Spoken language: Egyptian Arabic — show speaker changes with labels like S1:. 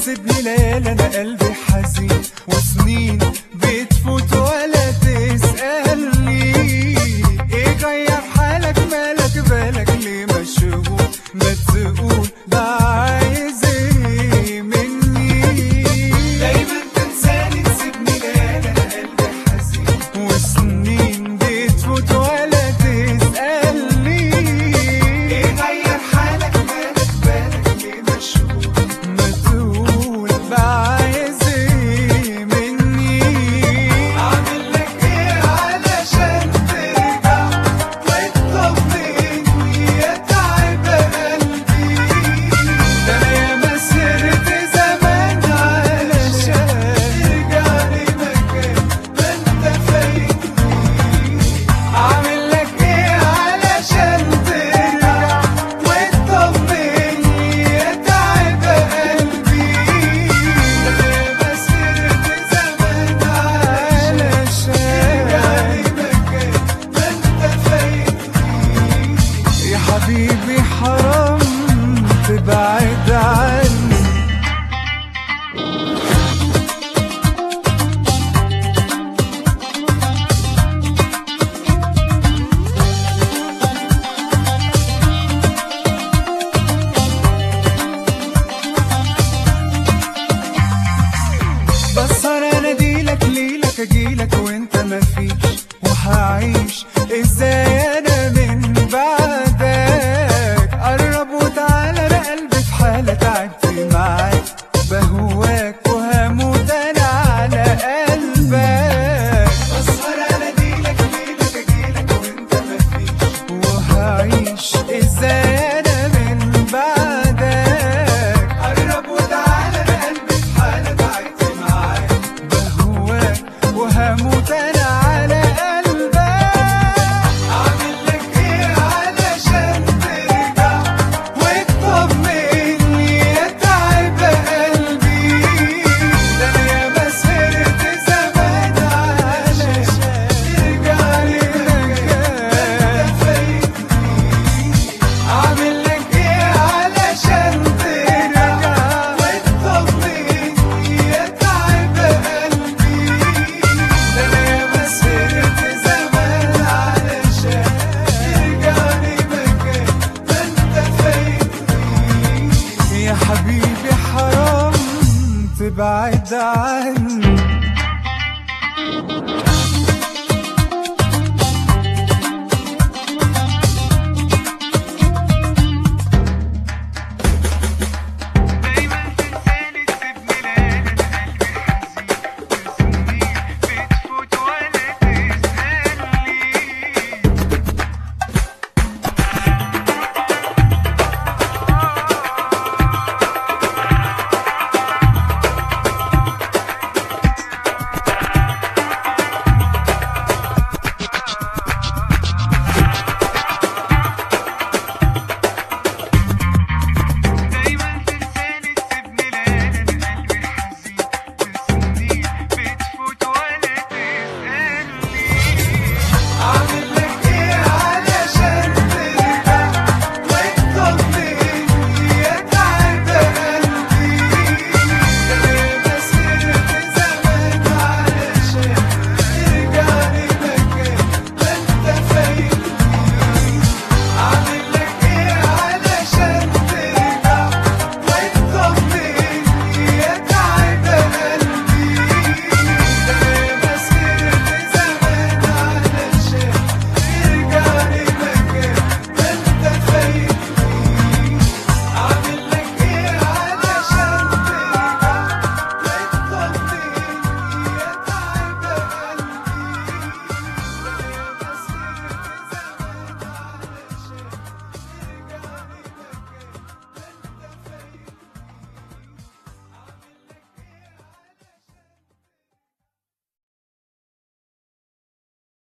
S1: تسيبني ليالي انا قلبي حزين وسنين بتفوت ولا تسألني ايه غير حالك مالك بالك ليه مشغول ما تقول ده عايز ايه مني دايما تنساني تسيبني ليالي انا قلبي حزين وسنين بتفوت ولا تسألني ايه غير حالك مالك بالك ليه مشغول ما تقول بقى عايز ايه مني اعمل لك ايه علشان ترجع وتطمني يا تعب قلبي ده انا ياما سهرت زمان علشان ترجع لي مكان ما انت فايتني اعمل لك ايه علشان ترجع وتطمني يا تعب قلبي ده انا ياما سهرت زمان علشان ترجع لي مكان ما انت فايتني يا حبيبي حرام تبعد عني بسهر اناديلك ليلك اجيلك وانت مفيش وهعيش ازاي انا من بعدك قرب وتعالى انا قلبي في حالة تعبت معاك بهواك وهموت انا على قلبك بسهر اناديلك ليلك اجيلك وانت مفيش وهعيش ازاي انا من بعدك قرب وتعالى انا قلبي في حالة تعبت معاك بهواك وهموت انا على قلبك اعمل لك ايه علشان ترجع وتطمني يا تعب قلبي ده انا ياما سهرت زمان علشان ترجع لي مكان فايتني اعمل لك ايه علشان ترجع وتطمني يا تعب قلبي ده انا ياما سهرت زمان علشان ترجع لي مكان ما انت فايتني يا حبيبي حرام تبعد عني